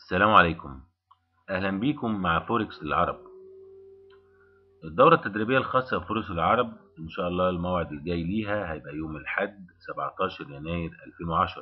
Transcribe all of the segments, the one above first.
السلام عليكم أهلا بيكم مع فوركس للعرب الدورة التدريبية الخاصة بفوركس العرب إن شاء الله الموعد الجاي ليها هيبقى يوم الحد 17 يناير 2010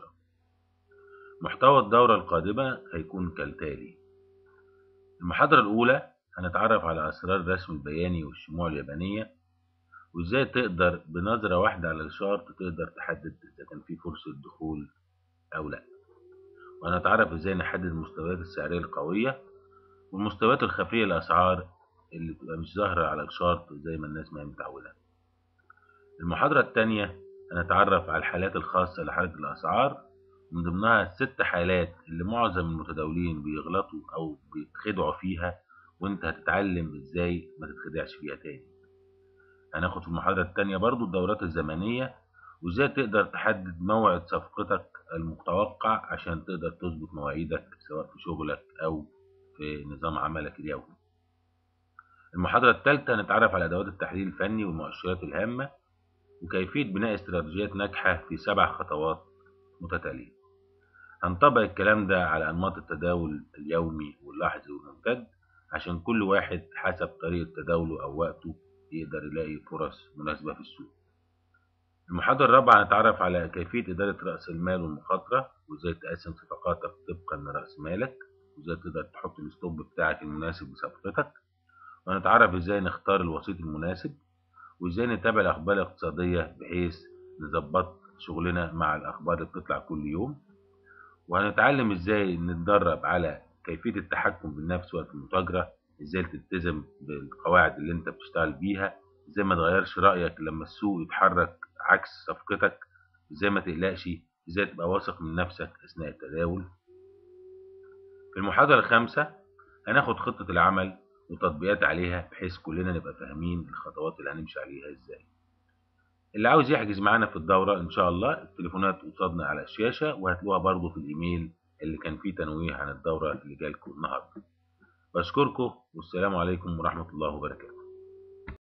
محتوى الدورة القادمة هيكون كالتالي المحاضرة الأولى هنتعرف على أسرار الرسم البياني والشموع اليابانية وإزاي تقدر بنظرة واحدة على الشارت تقدر تحدد إذا كان في فرصة دخول أو لأ وهنتعرف ازاي نحدد المستويات السعرية القوية والمستويات الخفية للأسعار اللي بتبقى مش ظاهرة على الشارت زي ما الناس ما هي متعودة. المحاضرة التانية هنتعرف على الحالات الخاصة لحالة الأسعار من ضمنها الست حالات اللي معظم المتداولين بيغلطوا أو بيتخدعوا فيها وانت هتتعلم ازاي ما تتخدعش فيها تاني. هناخد في المحاضرة التانية برضو الدورات الزمنية وازاي تقدر تحدد موعد صفقتك المتوقع عشان تقدر تظبط مواعيدك سواء في شغلك او في نظام عملك اليومي المحاضرة الثالثة هنتعرف على أدوات التحليل الفني والمؤشرات الهامة وكيفية بناء استراتيجيات ناجحة في سبع خطوات متتالية هنطبق الكلام ده على أنماط التداول اليومي واللحظي والممتد عشان كل واحد حسب طريقة تداوله أو وقته يقدر يلاقي فرص مناسبة في السوق المحاضرة الرابعة هنتعرف على كيفية إدارة رأس المال والمخاطرة وإزاي تقسم صفقاتك طبقا لرأس مالك وإزاي تقدر تحط الستوب بتاعك المناسب لصفقتك وهنتعرف إزاي نختار الوسيط المناسب وإزاي نتابع الأخبار الاقتصادية بحيث نظبط شغلنا مع الأخبار اللي بتطلع كل يوم وهنتعلم إزاي نتدرب على كيفية التحكم بالنفس وقت المتاجرة إزاي تلتزم بالقواعد اللي أنت بتشتغل بيها إزاي ما تغيرش رأيك لما السوق يتحرك عكس صفقتك ازاي ما تقلقش ازاي تبقى واثق من نفسك اثناء التداول في المحاضرة الخامسة هناخد خطة العمل وتطبيقات عليها بحيث كلنا نبقى فاهمين الخطوات اللي هنمشي عليها ازاي اللي عاوز يحجز معانا في الدورة ان شاء الله التليفونات قصادنا على الشاشة وهتلاقوها برضو في الايميل اللي كان فيه تنويه عن الدورة اللي جالكم النهاردة بشكركم والسلام عليكم ورحمة الله وبركاته